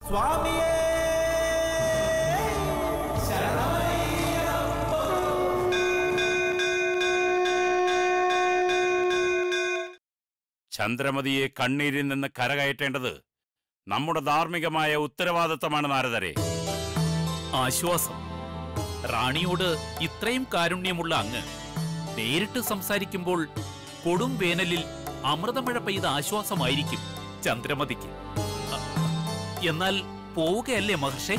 സ്വാമിയേ ചന്ദ്രമതിയെ കണ്ണീരിൽ നിന്ന് കരകയറ്റേണ്ടത് നമ്മുടെ ധാർമ്മികമായ ഉത്തരവാദിത്തമാണ് നാരദരെ ആശ്വാസം റാണിയോട് ഇത്രയും കാരുണ്യമുള്ള അങ്ങ് നേരിട്ട് സംസാരിക്കുമ്പോൾ കൊടും വേനലിൽ അമൃതമഴ പെയ്ത ആശ്വാസമായിരിക്കും ചന്ദ്രമതിക്ക് അ- എന്നാൽ പോവുകയല്ലേ മഹർഷേ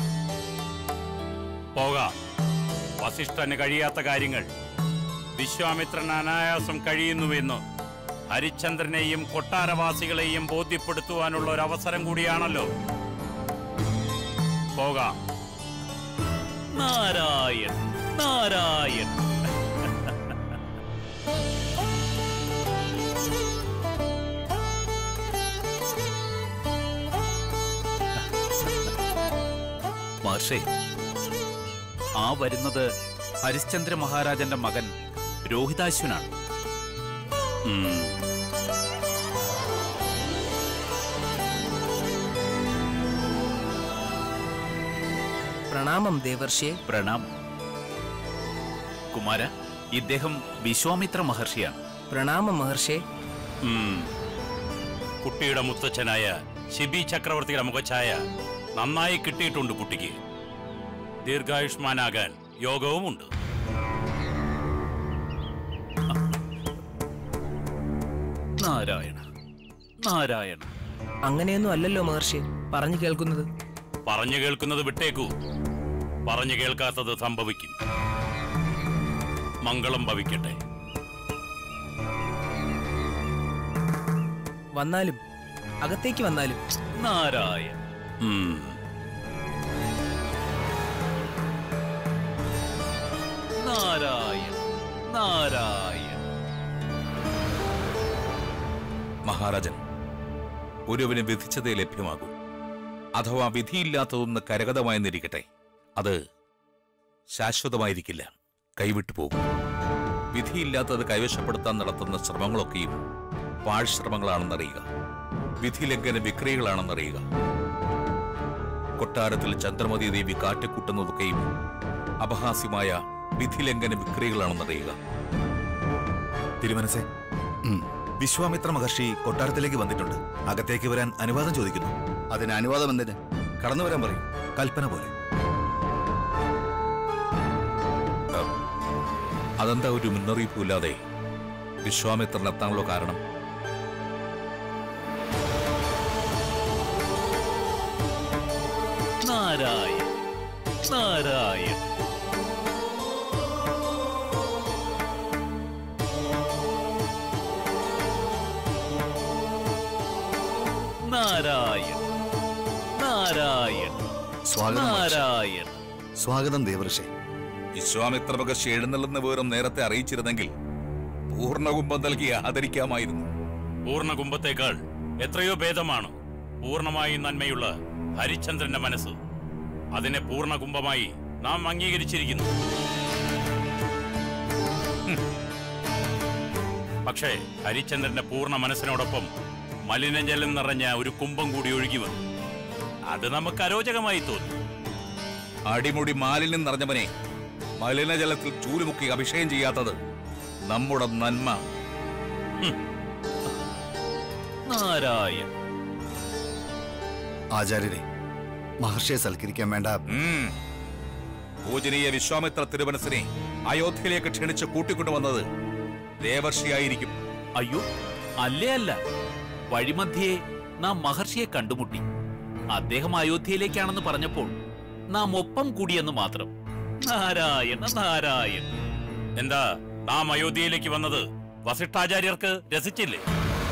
പോകാം വസിഷ്ഠന് കഴിയാത്ത കാര്യങ്ങൾ വിശ്വാമിത്രൻ അനായാസം കഴിയുന്നുവെന്ന് ഹരിചന്ദ്രനെയും കൊട്ടാരവാസികളെയും ബോധ്യപ്പെടുത്തുവാനുള്ള ഒരു അവസരം കൂടിയാണല്ലോ പോകാം നാരായൺ നാരായൺ മഹർഷേ ആ വരുന്നത് ഹരിശ്ചന്ദ്ര മഹാരാജന്റെ മകൻ രോഹിതാശ്വനാണ് ഉം. പ്രണാമം ദേവർഷിയെ പ്രണാം കുമാര ഇദ്ദേഹം വിശ്വാമിത്ര മഹർഷിയാണ് പ്രണാമം മഹർഷിയെ ഉം. കുട്ടിയുടെ മുത്തച്ഛനായ ശിബി ചക്രവർത്തിയുടെ മുഖഛായ നന്നായി കിട്ടിയിട്ടുണ്ട് കുട്ടിക്ക് ദീർഘായുഷ്മാനാകാൻ യോഗവുമുണ്ട് നാരായണ നാരായണ അങ്ങനെയൊന്നും അല്ലല്ലോ മഹർഷി പറഞ്ഞു കേൾക്കുന്നത് പറഞ്ഞു കേൾക്കുന്നത് വിട്ടേക്കൂ പറഞ്ഞു കേൾക്കാത്തത് സംഭവിക്കും മംഗളം ഭവിക്കട്ടെ വന്നാലും അകത്തേക്ക് വന്നാലും നാരായണ ഉം. നാരായണ നാരായണ മഹാരാജൻ ഒരുവന് വിധിച്ചതേ ലഭ്യമാകൂ അഥവാ വിധിയില്ലാത്തതൊന്ന് കരഗതമായെന്നിരിക്കട്ടെ അത് ശാശ്വതമായിരിക്കില്ല കൈവിട്ടു പോകും വിധിയില്ലാത്തത് കൈവശപ്പെടുത്താൻ നടത്തുന്ന ശ്രമങ്ങളൊക്കെയും പാഴ്ശ്രമങ്ങളാണെന്നറിയുക വിധിലംഘന വിക്രിയകളാണെന്നറിയുക കൊട്ടാരത്തിൽ ചന്ദ്രമതി ദേവി കാട്ടിക്കൂട്ടുന്നതൊക്കെയും അപഹാസ്യമായ വിധിലംഘന വിക്രിയകളാണെന്നറിയുക തിരുമനസെ വിശ്വാമിത്ര മഹർഷി കൊട്ടാരത്തിലേക്ക് വന്നിട്ടുണ്ട് അകത്തേക്ക് വരാൻ അനുവാദം ചോദിക്കുന്നു അതിന് അനുവാദം എന്തിന് കടന്നു വരാൻ പറയും കൽപ്പന പോലെ അതെന്താ ഒരു മുന്നറിയിപ്പുമില്ലാതെ വിശ്വാമിത്രൻ എത്താനുള്ള കാരണം നാരായണ നാരായണ നാരായണ നാരായണ സ്വാഗതം മഹർഷി. നാരായണ സ്വാഗതം ദേവർഷി വിശ്വാമിത്ര മഹർഷി എഴുന്നള്ളുന്ന വിവരം നേരത്തെ അറിയിച്ചിരുന്നെങ്കിൽ പൂർണ്ണകുംഭം നൽകി ആദരിക്കാമായിരുന്നു പൂർണ്ണകുംഭത്തേക്കാൾ എത്രയോ ഭേദമാണ് പൂർണ്ണമായി നന്മയുള്ള ഹരിചന്ദ്രന്റെ മനസ്സ് അതിനെ പൂർണ്ണകുംഭമായി നാം അംഗീകരിച്ചിരിക്കുന്നു ഹും. പക്ഷേ ഹരിചന്ദ്രന്റെ പൂർണ്ണ മനസ്സിനോടൊപ്പം മലിനജലം നിറഞ്ഞ ഒരു കുംഭം കൂടി ഒഴുകി വന്നു അത് നമുക്ക് അരോചകമായി തോന്നി അടിമുടി മാലിന്യം നിറഞ്ഞവനെ മലിനജലത്തിൽ ചൂലുമുക്കി അഭിഷേകം ചെയ്യാത്തത് നമ്മുടെ നന്മ നാരായണ ആചാര്യരെ മഹർഷിയെ സൽക്കരിക്കാൻ വേണ്ട ഉം. പൂജനീയ വിശ്വാമിത്ര തിരുമനസിനെ അയോധ്യയിലേക്ക് ക്ഷണിച്ച് കൂട്ടിക്കൊണ്ടുവന്നത് ദേവർഷിയായിരിക്കും അയ്യോ അല്ലേ അല്ല വഴിമധ്യേ നാം മഹർഷിയെ കണ്ടുമുട്ടി അദ്ദേഹം അയോധ്യയിലേക്കാണെന്ന് പറഞ്ഞപ്പോൾ നാം ഒപ്പം കൂടിയെന്ന് മാത്രം നാരായണ നാരായണ എന്താ നാം അയോധ്യയിലേക്ക് വന്നത് വസിഷ്ഠാചാര്യർക്ക് രസിച്ചില്ലേ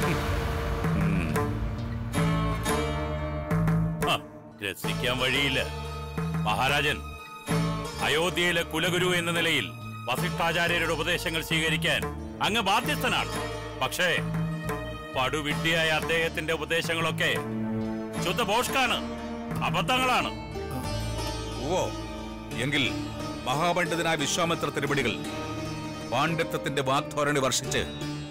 ഹ, രസിക്കാൻ വഴിയില്ല മഹാരാജൻ അയോധ്യയിലെ കുലഗുരു എന്ന നിലയിൽ വസിഷ്ഠാചാര്യരുടെ ഉപദേശങ്ങൾ സ്വീകരിക്കാൻ അങ്ങ് ബാധ്യസ്ഥനാണ് പക്ഷേ പടുവിഡ്ഢിയായ അദ്ദേഹത്തിന്റെ ഉപദേശങ്ങളൊക്കെ ശുദ്ധ ഭോഷ്കാണ് അബദ്ധങ്ങളാണ് ഓ എങ്കിൽ മഹാപണ്ഡിതനായ വിശ്വാമിത്ര തിരുപടികൾ പാണ്ഡിത്യത്തിന്റെ വാഗ്ധോരണി വർഷിച്ച്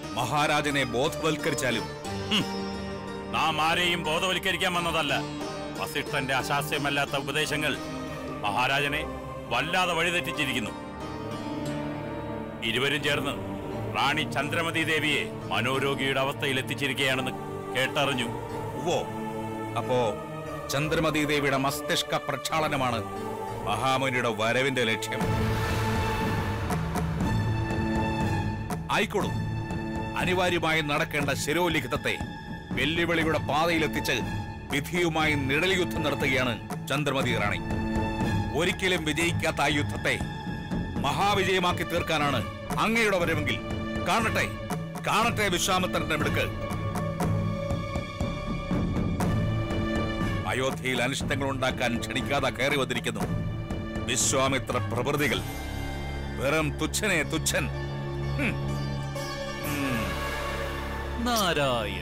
മഹാരാജനെ ബോധവൽക്കരിച്ചാലും നാം ആരെയും ബോധവൽക്കരിക്കാൻ വന്നതല്ല വസിഷ്ഠന്റെ അശാസ്യമല്ലാത്ത ഉപദേശങ്ങൾ മഹാരാജനെ വല്ലാതെ വഴിതെറ്റിച്ചിരിക്കുന്നു ഇരുവരും ചേർന്ന് റാണി ചന്ദ്രമതി ദേവിയെ മനോരോഗിയുടെ അവസ്ഥയിൽ എത്തിച്ചിരിക്കുകയാണെന്ന് കേട്ടറിഞ്ഞു ഉവ്വോ അപ്പോ ചന്ദ്രമതി ദേവിയുടെ മസ്തിഷ്ക പ്രക്ഷാളനമാണ് മഹാമുനിയുടെ വരവിന്റെ ലക്ഷ്യം ആയിക്കോളൂ അനിവാര്യമായി നടക്കേണ്ട ശിരോലിഖിതത്തെ വെല്ലുവിളിയുടെ പാതയിലെത്തിച്ച് വിധിയുമായി നിഴൽ യുദ്ധം നടത്തുകയാണ് ചന്ദ്രമതി റാണി ഒരിക്കലും വിജയിക്കാത്ത ആ യുദ്ധത്തെ മഹാവിജയമാക്കി തീർക്കാനാണ് അങ്ങയുടെ വരവെങ്കിൽ കാണട്ടെ കാണട്ടെ വിശ്വാമിത്രന്റെ മിടുക്ക് അയോധ്യയിൽ അനിഷ്ടങ്ങൾ ഉണ്ടാക്കാൻ ക്ഷണിക്കാതെ കയറി വന്നിരിക്കുന്നു വിശ്വാമിത്ര പ്രവൃത്തികൾ വെറും തുച്ഛനെ തുച്ഛൻ ഹും. ഉം. നാരായണ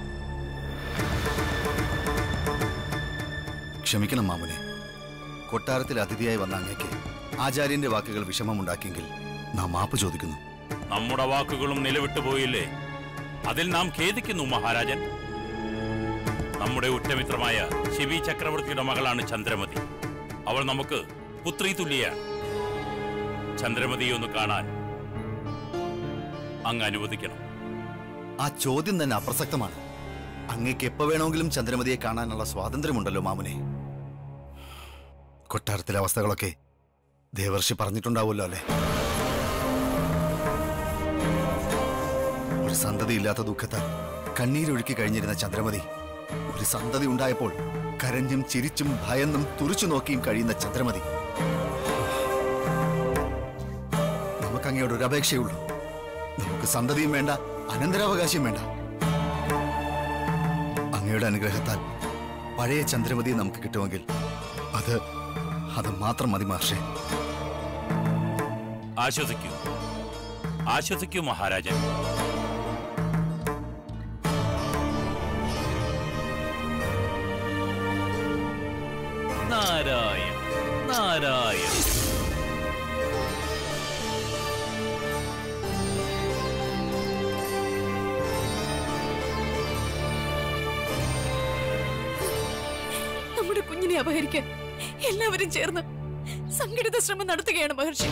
ക്ഷമിക്കണം മാമുനെ കൊട്ടാരത്തിൽ അതിഥിയായി വന്ന അങ്ങേക്ക് ആചാര്യന്റെ വാക്കുകൾ വിഷമമുണ്ടാക്കിയെങ്കിൽ നാം മാപ്പ് ചോദിക്കുന്നു നമ്മുടെ വാക്കുകളും നിലവിട്ടു പോയില്ലേ അതിൽ നാം ഖേദിക്കുന്നു മഹാരാജൻ നമ്മുടെ ഉറ്റമിത്രമായ ശിവി ചക്രവർത്തിയുടെ മകളാണ് ചന്ദ്രമതി അവൾ നമുക്ക് പുത്രി തുല്യയാണ് ചന്ദ്രമതിയെ ഒന്ന് കാണാൻ അങ്ങ് അനുവദിക്കണം ആ ചോദ്യം തന്നെ അപ്രസക്തമാണ് അങ്ങേക്ക് എപ്പോ വേണമെങ്കിലും ചന്ദ്രമതിയെ കാണാനുള്ള സ്വാതന്ത്ര്യമുണ്ടല്ലോ മാമുനെ കൊട്ടാരത്തിലെ അവസ്ഥകളൊക്കെ ദേവർഷി പറഞ്ഞിട്ടുണ്ടാവുമല്ലോ അല്ലേ ഒരു സന്തതി ഇല്ലാത്ത ദുഃഖത്താൽ കണ്ണീരൊഴുക്കി കഴിഞ്ഞിരുന്ന ചന്ദ്രമതി ഒരു സന്തതി ഉണ്ടായപ്പോൾ കരഞ്ഞും ചിരിച്ചും ഭയന്നും തുറിച്ചു നോക്കിയും കഴിയുന്ന ചന്ദ്രമതി നമുക്കങ്ങയോട് ഒരു അപേക്ഷയുള്ളൂ നമുക്ക് സന്തതിയും വേണ്ട അനന്തരാവകാശം വേണ്ട അങ്ങയുടെ അനുഗ്രഹത്താൽ പഴയ ചന്ദ്രമതി നമുക്ക് കിട്ടുമെങ്കിൽ അത് അത് മാത്രം മതി മഹർഷേ ആശ്വസിക്കൂ ആശ്വസിക്കൂ മഹാരാജൻ നാരായണ നാരായണ നമ്മുടെ കുഞ്ഞിനെ അപഹരിക്കാൻ എല്ലാവരും ചേർന്ന് സംഘടിത ശ്രമം നടത്തുകയാണ് മഹർഷി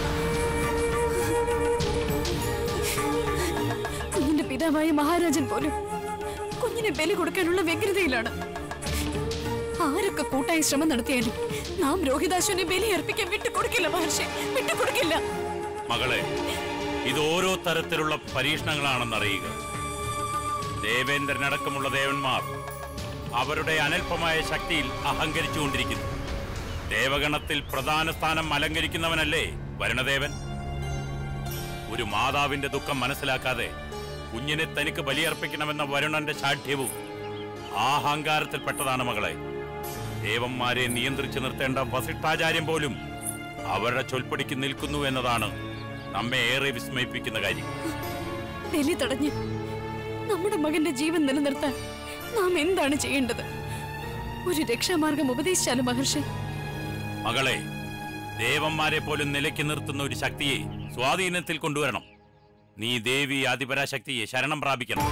കുഞ്ഞിന്റെ പിതാവായ മഹാരാജൻ പോലും കുഞ്ഞിനെ ബലി കൊടുക്കാനുള്ള വ്യഗ്രതയിലാണ് ആരൊക്കെ കൂട്ടായി ശ്രമം നടത്തിയാലും നാം രോഹിതാശ്വനെ ബലി അർപ്പിക്കാൻ വിട്ടുകൊടുക്കില്ല മഹർഷി വിട്ടുകൊടുക്കില്ല മകളെ ഇത് ഓരോ തരത്തിലുള്ള പരീക്ഷണങ്ങളാണെന്നറിയുക ദേവേന്ദ്രനടക്കമുള്ള ദേവന്മാർ അവരുടെ അനൽപമായ ശക്തിയിൽ അഹങ്കരിച്ചുകൊണ്ടിരിക്കുന്നു ദേവഗണത്തിൽ പ്രധാന സ്ഥാനം അലങ്കരിക്കുന്നവനല്ലേ വരുണദേവൻ ഒരു മാതാവിന്റെ ദുഃഖം മനസ്സിലാക്കാതെ കുഞ്ഞിനെ തനിക്ക് ബലിയർപ്പിക്കണമെന്ന വരുണന്റെ ശാഠ്യവും ആ അഹങ്കാരത്തിൽപ്പെട്ടതാണ് മകളെ ദേവന്മാരെ നിയന്ത്രിച്ചു നിർത്തേണ്ട വസിഷ്ഠാചാര്യം പോലും അവരുടെ ചൊൽപ്പടിക്ക് നിൽക്കുന്നു എന്നതാണ് നമ്മെ ഏറെ വിസ്മയിപ്പിക്കുന്ന കാര്യം ബലി തടഞ്ഞ് നമ്മുടെ മകന്റെ ജീവൻ നിലനിർത്താൻ നാം എന്താണ് ചെയ്യേണ്ടത് ഒരു രക്ഷാമാർഗം ഉപദേശിച്ചാലും മഹർഷി മകളെ ദേവന്മാരെ പോലും നിലയ്ക്ക് നിർത്തുന്ന ഒരു ശക്തിയെ സ്വാധീനത്തിൽ കൊണ്ടുവരണം നീ ദേവി ആദിപരാശക്തിയെ ശരണം പ്രാപിക്കണം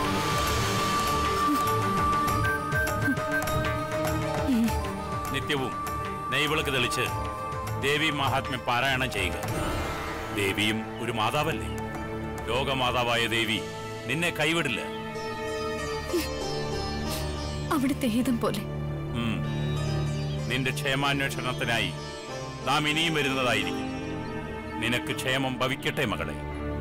നിത്യവും നെയ്വിളക്ക് തെളിച്ച് ദേവി മഹാത്മ്യം പാരായണം ചെയ്യുക ദേവിയും ഒരു മാതാവല്ലേ ലോകമാതാവായ ദേവി നിന്നെ കൈവിടില്ല അവിടുത്തെ ഹിതം പോലെ ഉം. നിന്റെ ക്ഷേമാന്വേഷണത്തിനായി നാം ഇനിയും വരുന്നതായിരിക്കും നിനക്ക് ക്ഷേമം ഭവിക്കട്ടെ മകളെ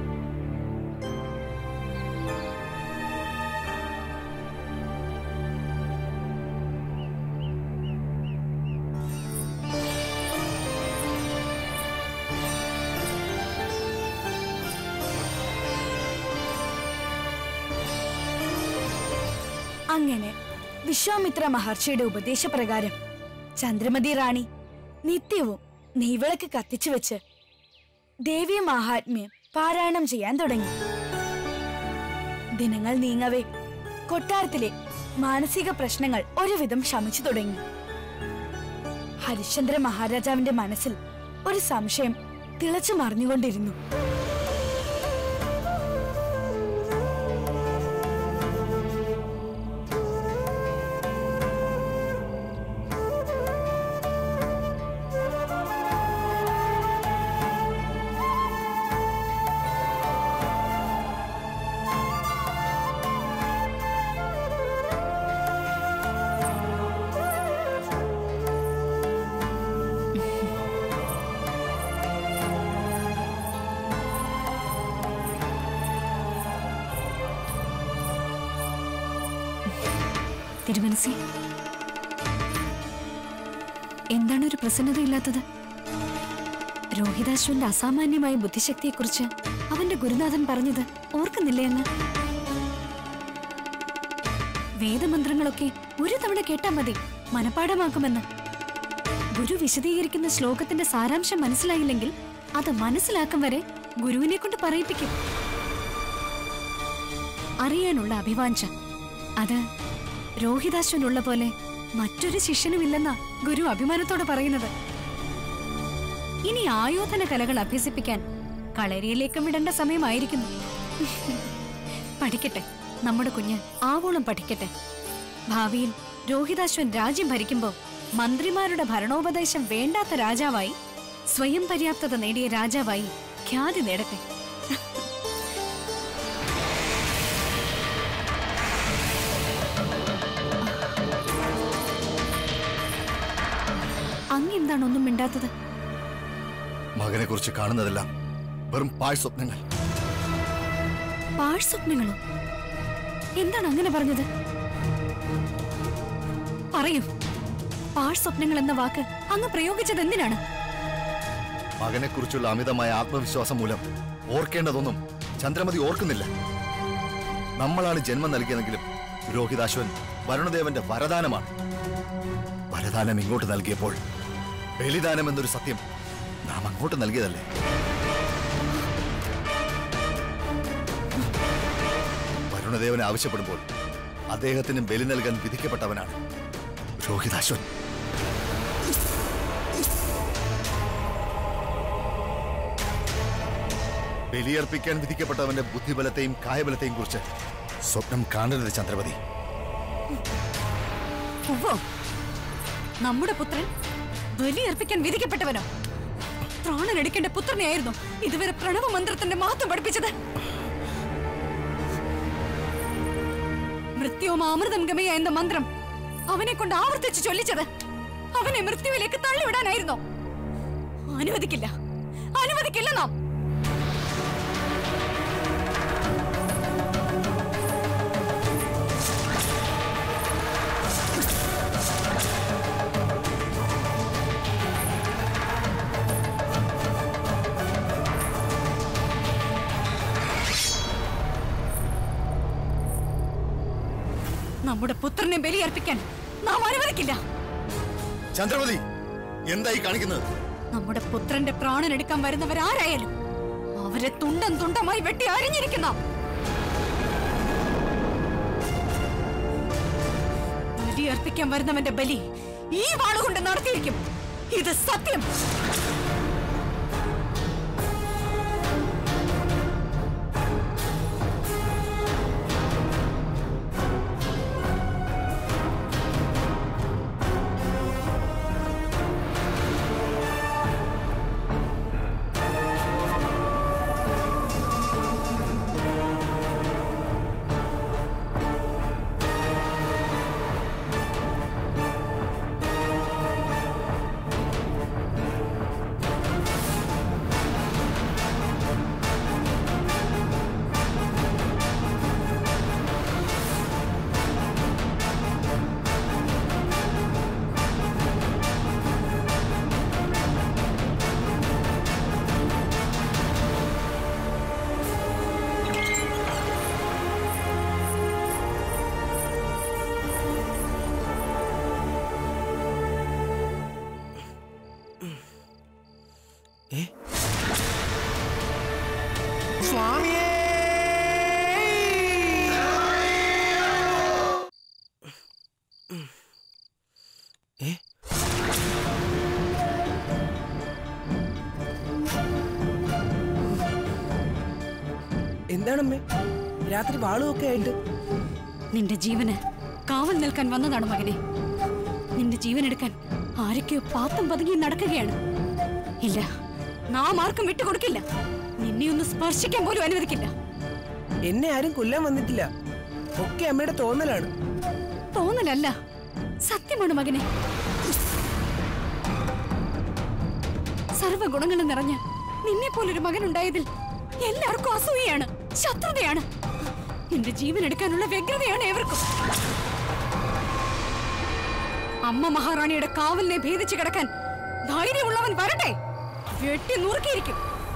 അങ്ങനെ വിശ്വാമിത്ര മഹർഷിയുടെ ഉപദേശപ്രകാരം ചന്ദ്രമതി റാണി നിത്യവും നെയ്വിളക്ക് കത്തിച്ചു വെച്ച് ദേവി മഹാത്മ്യം പാരായണം ചെയ്യാൻ തുടങ്ങി ദിനങ്ങൾ നീങ്ങവേ കൊട്ടാരത്തിലെ മാനസിക പ്രശ്നങ്ങൾ ഒരുവിധം ശമിച്ചു തുടങ്ങി ഹരിശ്ചന്ദ്ര മഹാരാജാവിന്റെ മനസ്സിൽ ഒരു സംശയം തിളച്ചു മറിഞ്ഞുകൊണ്ടിരുന്നു തിരുമനസി എന്താണ് ഒരു പ്രസന്നതയില്ലാത്തത് രോഹിതാശ്വന്റെ അസാമാന്യമായ ബുദ്ധിശക്തിയെക്കുറിച്ച് അവന്റെ ഗുരുനാഥൻ പറഞ്ഞത് ഓർക്കുന്നില്ലേ അങ്ങ് വേദമന്ത്രങ്ങളൊക്കെ ഒരു തവണ കേട്ടാ മതി മനപാഠമാക്കുമെന്ന് ഗുരു വിശദീകരിക്കുന്ന ശ്ലോകത്തിന്റെ സാരാംശം മനസ്സിലായില്ലെങ്കിൽ അത് മനസ്സിലാക്കും വരെ ഗുരുവിനെ കൊണ്ട് പറയിപ്പിക്കും അറിയാനുള്ള അഭിവാഞ്ച അത് രോഹിതാശ്വനുള്ള പോലെ മറ്റൊരു ശിഷ്യനുമില്ലെന്നാ ഗുരു അഭിമാനത്തോടെ പറയുന്നത് ഇനി ആയോധന കലകൾ അഭ്യസിപ്പിക്കാൻ കളരിയിലേക്കും വിടേണ്ട സമയമായിരിക്കുന്നു പഠിക്കട്ടെ നമ്മുടെ കുഞ്ഞ് ആവോളം പഠിക്കട്ടെ ഭാവിയിൽ രോഹിതാശ്വൻ രാജ്യം ഭരിക്കുമ്പോൾ മന്ത്രിമാരുടെ ഭരണോപദേശം വേണ്ടാത്ത രാജാവായി സ്വയം പര്യാപ്തത നേടിയ രാജാവായി ഖ്യാതി നേടട്ടെ അങ്ങ് എന്താണ് ഒന്നും മിണ്ടാത്തത് മകനെ കുറിച്ച് കാണുന്നതെല്ലാം വെറും പാഴ് സ്വപ്നങ്ങൾ പാഴ് സ്വപ്നങ്ങളോ എന്താണ് അങ്ങനെ പറഞ്ഞത് പറയൂ പാഴ് സ്വപ്നങ്ങൾ എന്ന വാക്ക് അങ്ങ് പ്രയോഗിച്ചത് എന്തിനാണ് മകനെ കുറിച്ചുള്ള അമിതമായ ആത്മവിശ്വാസം മൂലം ഓർക്കേണ്ടതൊന്നും ചന്ദ്രമതി ഓർക്കുന്നില്ല നമ്മളാണ് ജന്മം നൽകിയതെങ്കിലും രോഹിതാശ്വൻ വരുണദേവന്റെ വരദാനമാണ് വരദാനം ഇങ്ങോട്ട് നൽകിയപ്പോൾ ബലിദാനം എന്നൊരു സത്യം നാം അങ്ങോട്ട് നൽകിയതല്ലേ വരുണദേവൻ ആവശ്യപ്പെടുമ്പോൾ അദ്ദേഹത്തിന് ബലി നൽകാൻ വിധിക്കപ്പെട്ടവനാണ് രോഹിതാശ്വൻ ബലിയർപ്പിക്കാൻ വിധിക്കപ്പെട്ടവന്റെ ബുദ്ധിബലത്തെയും കായബലത്തെയും കുറിച്ച് സ്വപ്നം കാണരുത് ചന്ദ്രപതി ഉവ്വോ. നമ്മുടെ പുത്രൻ ബലിയർപ്പിക്കാൻ വിധിക്കപ്പെട്ടവനോ പ്രാണനെടുക്കേണ്ട പുത്രനെയായിരുന്നു ഇതുവരെ പ്രണവ മന്ത്രത്തിന്റെ മഹത്വം പഠിപ്പിച്ചത് മൃത്യോമാമൃതം ഗമയ എന്ന മന്ത്രം അവനെ കൊണ്ട് ആവർത്തിച്ച് ചൊല്ലിച്ചത് അവനെ മൃത്യുവിലേക്ക് തള്ളിവിടാനായിരുന്നോ അനുവദിക്കില്ല അനുവദിക്കില്ല നാം നമ്മുടെ പുത്രനെ ബലിയർപ്പിക്കാൻ നാം അനുവദിക്കില്ല ചന്ദ്രപതി എന്തായി കാണിക്കുന്നത് നമ്മുടെ പുത്രന്റെ പ്രാണൻ എടുക്കാൻ വരുന്നവരാരായാലും അവരെ തുണ്ടം തുണ്ടമായി വെട്ടി അരിഞ്ഞിരിക്കുന്ന ബലി അർപ്പിക്കാൻ വരുന്നവന്റെ ബലി ഈ വാളുകൊണ്ട് നടത്തിയിരിക്കും ഇത് സത്യം എന്താണമ്മേ രാത്രി വാളുമൊക്കെ ആയിട്ട് നിന്റെ ജീവന് കാവൽ നിൽക്കാൻ വന്നതാണ് മകനെ നിന്റെ ജീവൻ എടുക്കാൻ ആരൊക്കെയോ പാത്തും പതുങ്ങി നടക്കുകയാണ് ഇല്ല നാം ആർക്കും വിട്ടുകൊടുക്കില്ല നിന്നെ ഒന്ന് സ്പർശിക്കാൻ പോലും അനുവദിക്കില്ല എന്നെ ആരും കൊല്ലാൻ വന്നിട്ടില്ല ഒക്കെ അമ്മയുടെ തോന്നലാണ് തോന്നലല്ല സത്യമാണ് മകനെ സർവഗുണങ്ങളും നിറഞ്ഞ നിന്നെ പോലൊരു മകൻ ഉണ്ടായതിൽ എല്ലാവർക്കും അസൂയയാണ് ശത്രുതയാണ് നിന്റെ ജീവൻ എടുക്കാനുള്ള വ്യഗ്രതയാണ് ഏവർക്കും അമ്മ മഹാറാണിയുടെ കാവലിനെ ഭേദിച്ചു കിടക്കാൻ ധൈര്യമുള്ളവൻ വരട്ടെ വെട്ടി നുറുക്കിയിരിക്കും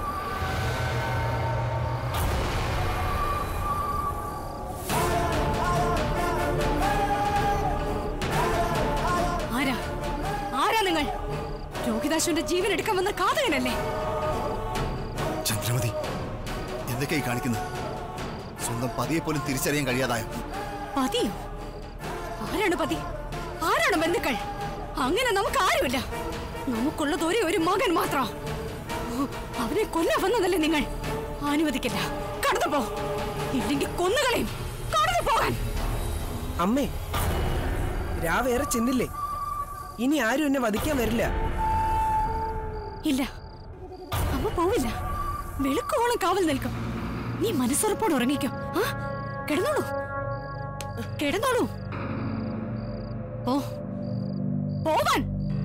ആരാ ആരാ നിങ്ങൾ രോഹിതാശുവിന്റെ ജീവൻ എടുക്കാൻ വന്ന കാതകനല്ലേ ചന്ദ്രമതി എന്തൊക്കെയായി കാണിക്കുന്നത് സ്വന്തം പതിയെ പോലും തിരിച്ചറിയാൻ കഴിയാതായോ പതിയോ ആരാണ് പതി ആരാണ് ബന്ധുക്കൾ അങ്ങനെ നമുക്ക് ആരുമില്ല നമുക്കുള്ളത് ഒരേ ഒരു മകൻ മാത്രം അവനെ കൊല്ലാൻ വന്നതല്ലേ നിങ്ങൾ അനുവദിക്കില്ല കടന്നു പോ ഇല്ലെങ്കിൽ കൊന്നുകളയും കടന്നു പോകാൻ അമ്മേ രാവേറെ ചെന്നില്ലേ ഇനി ആരും എന്നെ വധിക്കാൻ വരില്ല ഇല്ല അമ്മ പോവില്ല വെളുക്കോളം കാവൽ നിൽക്കും നീ മനസ്സുറപ്പോടെ ഉറങ്ങിക്കോ ആ കിടന്നോളൂ കിടന്നോളൂ ഓ പോവാൻ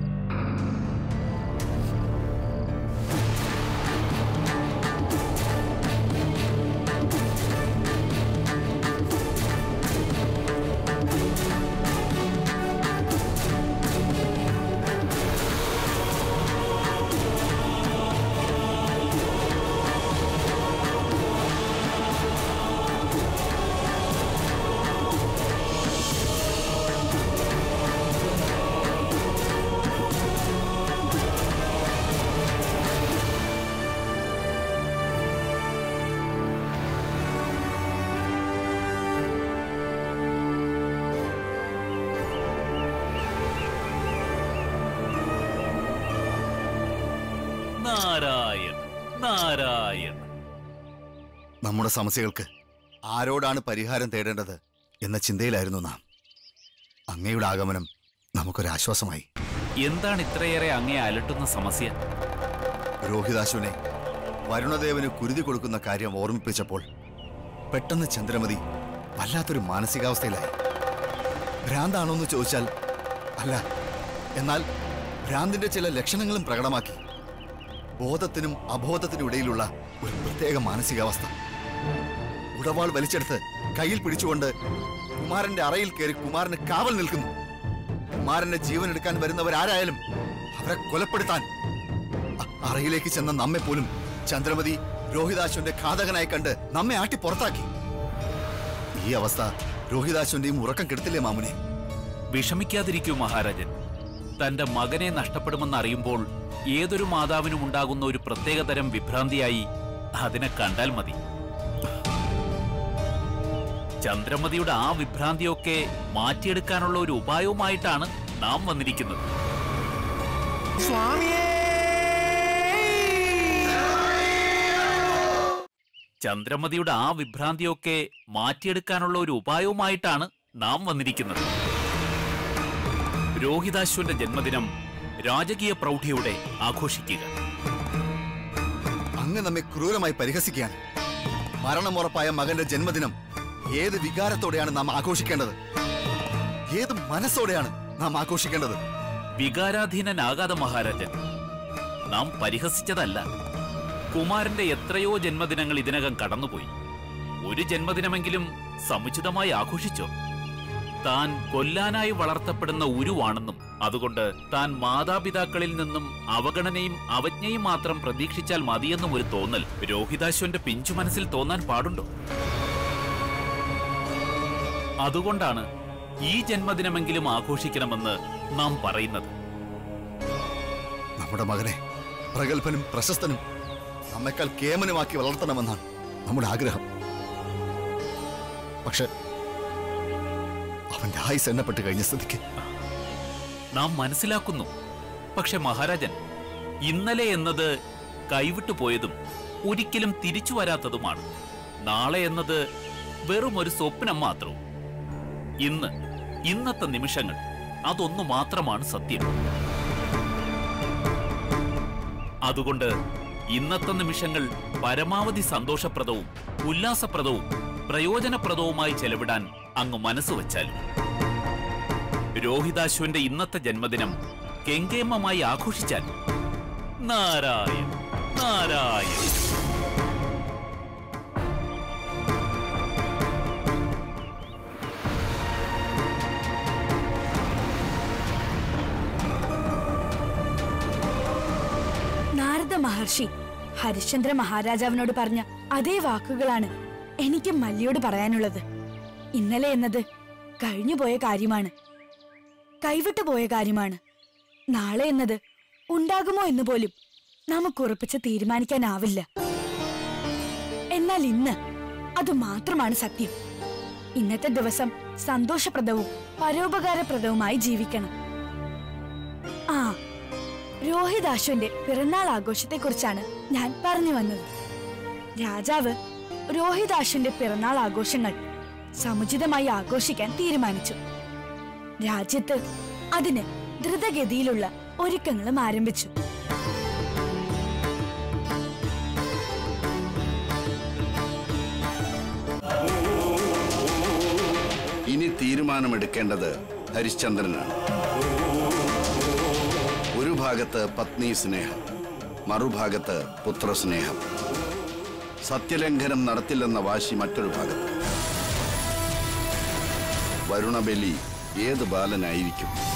നാരായൺ നാരായൺ നമ്മുടെ സമസ്യകൾക്ക് ആരോടാണ് പരിഹാരം തേടേണ്ടത് എന്ന ചിന്തയിലായിരുന്നു നാം അങ്ങയുടെ ആഗമനം നമുക്കൊരാശ്വാസമായി എന്താണ് ഇത്രയേറെ അങ്ങേ അലട്ടുന്ന സമസ്യ രോഹിതാശുവിനെ വരുണദേവന് കുരുതി കൊടുക്കുന്ന കാര്യം ഓർമ്മിപ്പിച്ചപ്പോൾ പെട്ടെന്ന് ചന്ദ്രമതി വല്ലാത്തൊരു മാനസികാവസ്ഥയിലായി ഭ്രാന്താണോന്ന് ചോദിച്ചാൽ അല്ല എന്നാൽ ഭ്രാന്തിന്റെ ചില ലക്ഷണങ്ങളും പ്രകടമാക്കി ബോധത്തിനും അബോധത്തിനും ഇടയിലുള്ള ഒരു പ്രത്യേക മാനസികാവസ്ഥ ഉടവാൾ വലിച്ചെടുത്ത് കയ്യിൽ പിടിച്ചുകൊണ്ട് കുമാരന്റെ അറയിൽ കയറി കുമാരന് കാവൽ നിൽക്കുന്നു കുമാരന്റെ ജീവൻ എടുക്കാൻ വരുന്നവരാരായാലും അവരെ കൊലപ്പെടുത്താൻ അ- അറയിലേക്ക് ചെന്ന നമ്മെ പോലും ചന്ദ്രമതി രോഹിതാശ്വന്റെ ഘാതകനായി കണ്ട് നമ്മെ ആട്ടി പുറത്താക്കി ഈ അവസ്ഥ രോഹിതാശ്വന്റെയും ഉറക്കം കെടുത്തില്ലേ മാമുനെ വിഷമിക്കാതിരിക്കൂ മഹാരാജൻ തന്റെ മകനെ നഷ്ടപ്പെടുമെന്ന് അറിയുമ്പോൾ ഏതൊരു മാതാവിനും ഉണ്ടാകുന്ന ഒരു പ്രത്യേകതരം വിഭ്രാന്തിയായി അതിനെ കണ്ടാൽ മതി ചന്ദ്രമതിയുടെ ആ വിഭ്രാന്തിയൊക്കെ മാറ്റിയെടുക്കാനുള്ള ഒരു ഉപായവുമായിട്ടാണ് നാം വന്നിരിക്കുന്നത് ചന്ദ്രമതിയുടെ ആ വിഭ്രാന്തിയൊക്കെ മാറ്റിയെടുക്കാനുള്ള ഒരു ഉപായവുമായിട്ടാണ് നാം വന്നിരിക്കുന്നത് രോഹിതാശ്വന്റെ ജന്മദിനം രാജകീയ പ്രൗഢിയോടെ ആഘോഷിക്കുക അങ്ങ് നമ്മെ ക്രൂരമായി പരിഹസിക്കുകയാണ് മരണമുറപ്പായ മകന്റെ ജന്മദിനം ഏത് വികാരത്തോടെയാണ് നാം ആഘോഷിക്കേണ്ടത് ഏത് മനസ്സോടെയാണ് നാം ആഘോഷിക്കേണ്ടത് വികാരാധീനനാകാതെ മഹാരാജൻ നാം പരിഹസിച്ചതല്ല കുമാരന്റെ എത്രയോ ജന്മദിനങ്ങൾ ഇതിനകം കടന്നുപോയി ഒരു ജന്മദിനമെങ്കിലും സമുചിതമായി ആഘോഷിച്ചോ താൻ കൊല്ലാനായി വളർത്തപ്പെടുന്ന ഉരുവാണെന്നും അതുകൊണ്ട് താൻ മാതാപിതാക്കളിൽ നിന്നും അവഗണനയും അവജ്ഞയും മാത്രം പ്രതീക്ഷിച്ചാൽ മതിയെന്നും ഒരു തോന്നൽ രോഹിതാശ്വന്റെ പിഞ്ചു മനസ്സിൽ തോന്നാൻ പാടുണ്ടോ അതുകൊണ്ടാണ് ഈ ജന്മദിനമെങ്കിലും ആഘോഷിക്കണമെന്ന് നാം പറയുന്നത് നമ്മുടെ മകനെ പ്രഗത്ഭനും പ്രശസ്തനും നമ്മെക്കാൾ കേമനുമാക്കി വളർത്തണമെന്നാണ് നമ്മുടെ ആഗ്രഹം പക്ഷെ അവന്റെ ആയുസ് എണ്ണപ്പെട്ട് കഴിഞ്ഞ സ്ഥിതിക്ക് നാം മനസ്സിലാക്കുന്നു പക്ഷെ മഹാരാജൻ ഇന്നലെ എന്നത് കൈവിട്ടു പോയതും ഒരിക്കലും തിരിച്ചു വരാത്തതുമാണ് നാളെ എന്നത് വെറും ഒരു സ്വപ്നം മാത്രവും ഇന്ന് ഇന്നത്തെ നിമിഷങ്ങൾ അതൊന്നു മാത്രമാണ് സത്യം അതുകൊണ്ട് ഇന്നത്തെ നിമിഷങ്ങൾ പരമാവധി സന്തോഷപ്രദവും ഉല്ലാസപ്രദവും പ്രയോജനപ്രദവുമായി ചെലവിടാൻ അങ്ങ് മനസ്സ് വച്ചാലും രോഹിതാശ്വന്റെ ഇന്നത്തെ ജന്മദിനം കെങ്കേമമായി ആഘോഷിച്ചാൽ നാരായൺ നാരായൺ മഹർഷി ഹരിശ്ചന്ദ്ര മഹാരാജാവിനോട് പറഞ്ഞ അതേ വാക്കുകളാണ് എനിക്ക് മല്ലിയോട് പറയാനുള്ളത് ഇന്നലെ എന്നത് കഴിഞ്ഞുപോയ കാര്യമാണ് കൈവിട്ടു പോയ കാര്യമാണ് നാളെ എന്നത് ഉണ്ടാകുമോ എന്ന് പോലും നമുക്ക് ഉറപ്പിച്ച് തീരുമാനിക്കാനാവില്ല എന്നാൽ ഇന്ന് അത് മാത്രമാണ് സത്യം ഇന്നത്തെ ദിവസം സന്തോഷപ്രദവും പരോപകാരപ്രദവുമായി ജീവിക്കണം ആ രോഹിതാശ്വന്റെ പിറന്നാൾ ആഘോഷത്തെക്കുറിച്ചാണ് ഞാൻ പറഞ്ഞു വന്നത് രാജാവ് രോഹിതാശ്വന്റെ പിറന്നാൾ ആഘോഷങ്ങൾ സമുചിതമായി ആഘോഷിക്കാൻ തീരുമാനിച്ചു രാജ്യത്ത് അതിന് ദ്രുതഗതിയിലുള്ള ഒരുക്കങ്ങളും ആരംഭിച്ചു ഇനി തീരുമാനമെടുക്കേണ്ടത് ഹരിശ്ചന്ദ്രനാണ് ഒരു ഭാഗത്ത് പത്നി സ്നേഹം മറുഭാഗത്ത് പുത്രസ്നേഹം സത്യലംഘനം നടത്തില്ലെന്ന വാശി മറ്റൊരു ഭാഗത്ത് വരുണബലി ഏത് ബാലനായിരിക്കും